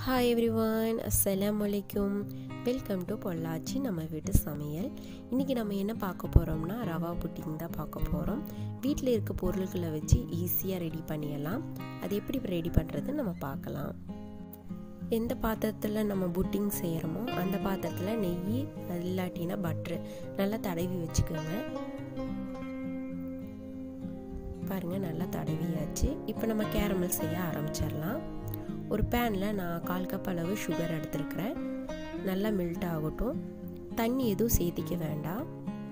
hi every one அஸ்ஸலாம் வலைக்கும் welcome to Pollachi நம்ம வீட்டு சமையல் இன்றைக்கி நம்ம என்ன பார்க்க போகிறோம்னா ரவா புட்டிங் தான் பார்க்க போகிறோம் வீட்டில் இருக்க பொருட்களை வச்சு ஈஸியாக ரெடி பண்ணிடலாம் அது எப்படி ரெடி பண்ணுறது நம்ம பார்க்கலாம் எந்த பாத்திரத்தில் நம்ம புட்டிங் செய்கிறோமோ அந்த பாத்திரத்தில் நெய் இல்லாட்டினா பட்ரு நல்லா தடவி வச்சுக்கோங்க பாருங்கள் நல்லா தடவியாச்சு இப்போ நம்ம கேரமல் செய்ய ஆரம்பிச்சிடலாம் ஒரு பேனில் நான் கால் கப் அளவு சுகர் எடுத்துருக்கிறேன் நல்லா மெல்ட் ஆகட்டும் தண்ணி எதுவும் சேர்த்திக்க வேண்டாம்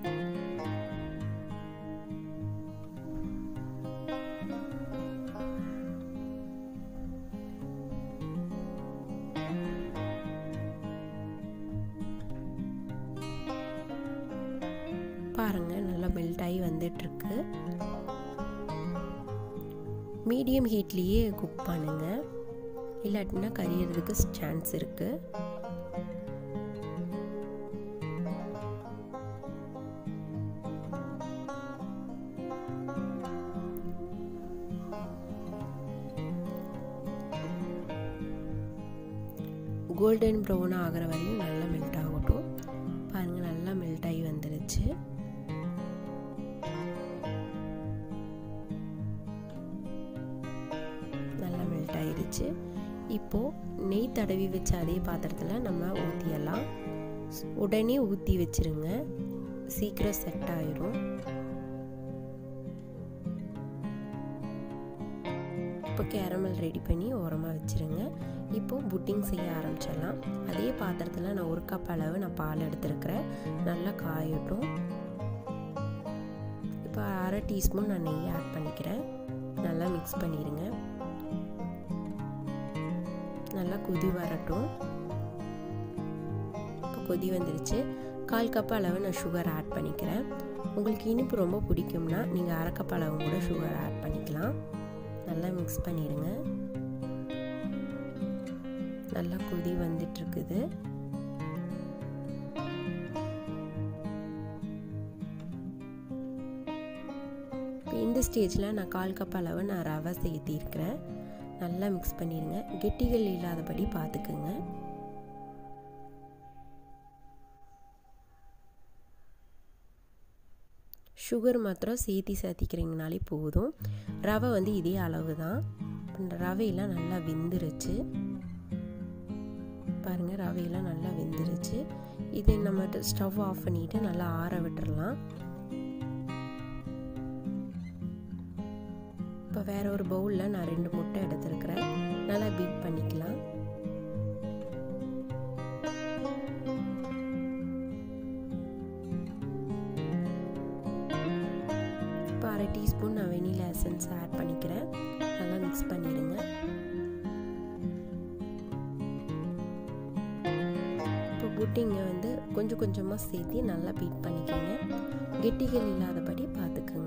பாருங்கள் நல்லா மெல்ட் ஆகி வந்துட்டுருக்கு மீடியம் ஹீட்லேயே குக் பண்ணுங்கள் இல்லாட்டினா கரியறதுக்கு சான்ஸ் இருக்குது கோல்டன் ப்ரௌன் ஆகிற வரையும் நல்லா மெல்ட் ஆகட்டும் பாருங்கள் நல்லா மெல்ட் ஆகி வந்துருச்சு நல்லா மெல்ட் ஆயிடுச்சு இப்போது நெய் தடவி வச்ச அதே பாத்திரத்தில் நம்ம ஊற்றியெல்லாம் உடனே ஊற்றி வச்சுருங்க சீக்கிரம் செட் ஆயிரும் இப்போ கேரமல் ரெடி பண்ணி ஓரமாக வச்சுருங்க இப்போது புட்டிங் செய்ய ஆரம்பிச்சிடலாம் அதே பாத்திரத்தில் நான் ஒரு கப் அளவு நான் பால் எடுத்துருக்கிறேன் நல்லா காயட்டும் இப்போ அரை டீஸ்பூன் நான் நெய் ஆட் பண்ணிக்கிறேன் நல்லா மிக்ஸ் பண்ணிடுங்க நல்லா கொதி வரட்டும் இப்போ கொதி வந்துருச்சு கால் கப் அளவு நான் சுகர் ஆட் பண்ணிக்கிறேன் உங்களுக்கு இனிப்பு ரொம்ப பிடிக்கும்னா நீங்கள் அரை கப் அளவு கூட சுகர் ஆட் பண்ணிக்கலாம் நல்லா மிக்ஸ் பண்ணிடுங்க நல்லா கொதி வந்துட்டுருக்குது இப்போ இந்த ஸ்டேஜில் நான் கால் கப் அளவு நான் ரவை சேர்த்திருக்கிறேன் நல்லா மிக்ஸ் பண்ணிடுங்க கெட்டிகள் இல்லாதபடி பார்த்துக்குங்க சுகர் மாத்திரம் சேர்த்தி சேர்த்திக்கிறீங்கனாலே போதும் ரவை வந்து இதே அளவு தான் ரவையெல்லாம் நல்லா வெந்துருச்சு பாருங்கள் ரவையெல்லாம் நல்லா வெந்துருச்சு இது நம்ம ஸ்டவ் ஆஃப் பண்ணிவிட்டு நல்லா ஆற விட்டுறலாம் இப்போ வேற ஒரு பவுலில் நான் ரெண்டு முட்டை எடுத்துருக்கிறேன் நல்லா பீட் பண்ணிக்கலாம் இப்போ அரை டீஸ்பூன் நான் வெனிலா எசன்ஸ் ஆட் பண்ணிக்கிறேன் நல்லா மிக்ஸ் பண்ணிடுங்க இப்போ புட்டிங்கை வந்து கொஞ்சம் கொஞ்சமாக சேர்த்து நல்லா பீட் பண்ணிக்கோங்க கெட்டிகள் இல்லாதபடி பார்த்துக்குங்க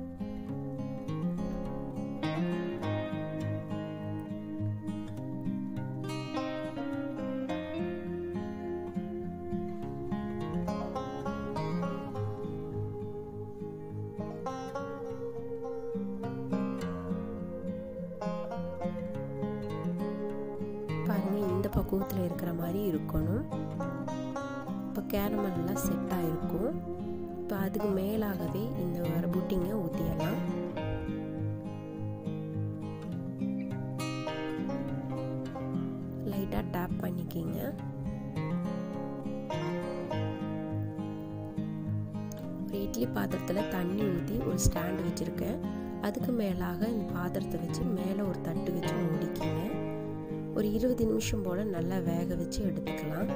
பாருங்கள் இந்த பக்குவத்தில் இருக்கிற மாதிரி இருக்கணும் இப்போ கேரமல்லாம் செட் ஆகிருக்கும் இப்போ அதுக்கு மேலாகவே இந்த வர புட்டிங்கை ஊற்றிடலாம் லைட்டாக டேப் பண்ணிக்கிங்க ஒரு இட்லி பாத்திரத்தில் தண்ணி ஊற்றி ஒரு ஸ்டாண்டு வச்சுருக்கேன் அதுக்கு மேலாக இந்த பாத்திரத்தை வச்சு மேலே ஒரு தட்டு வச்சு மூடிக்கிங்க ஒரு இருபது நிமிஷம் போல் நல்லா வேக வச்சு எடுத்துக்கலாம்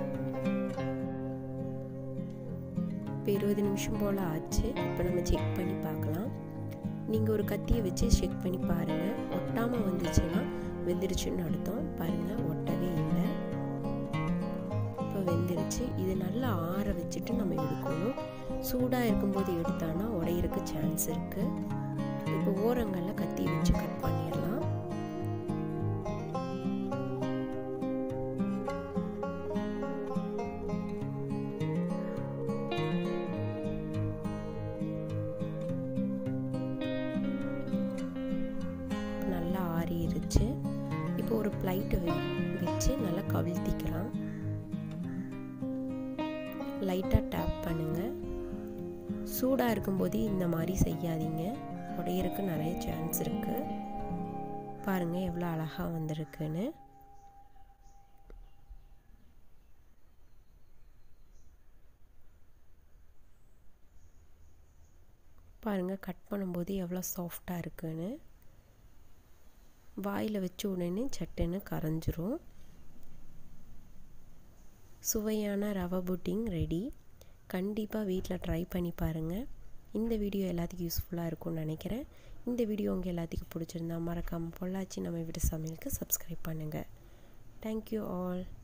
இப்போ இருபது நிமிஷம் போல் ஆச்சு இப்போ நம்ம செக் பண்ணி பார்க்கலாம் நீங்கள் ஒரு கத்தியை வச்சு செக் பண்ணி பாருங்கள் ஒட்டாமல் வந்துச்சுன்னா வெந்துருச்சுன்னு அர்த்தம் பாருங்கள் ஒட்டவே இல்லை இப்போ வெந்துருச்சு இது நல்லா ஆற வச்சுட்டு நம்ம எடுக்கணும் சூடாக இருக்கும்போது எடுத்தானா உடையிறக்கு சான்ஸ் இருக்குது இப்போ ஓரங்களில் கத்தி வச்சு கட் பண்ணிடலாம் நல்லா ஆறிடுச்சு இப்போ ஒரு பிளைட்டை வச்சு வச்சு நல்லா கவிழ்த்திக்கலாம் லைட்டாக டேப் பண்ணுங்கள் சூடாக இருக்கும்போது இந்த மாதிரி செய்யாதீங்க உடையறக்கு நிறைய சான்ஸ் இருக்குது பாருங்கள் எவ்வளோ அழகாக வந்திருக்குன்னு பாருங்கள் கட் பண்ணும்போது எவ்வளோ சாஃப்டாக இருக்குன்னு வாயில் வச்ச உடனே சட்டுன்னு கரைஞ்சிரும் சுவையான ரவை புட்டிங் ரெடி கண்டிப்பாக வீட்டில் ட்ரை பண்ணி பாருங்கள் இந்த வீடியோ எல்லாத்துக்கும் யூஸ்ஃபுல்லாக இருக்கும்னு நினைக்கிறேன் இந்த வீடியோ உங்கள் எல்லாத்துக்கும் பிடிச்சிருந்தா மறக்காமல் பொள்ளாச்சி நம்ம வீட்டு சமையலுக்கு சப்ஸ்கிரைப் பண்ணுங்கள் தேங்க்யூ ஆல்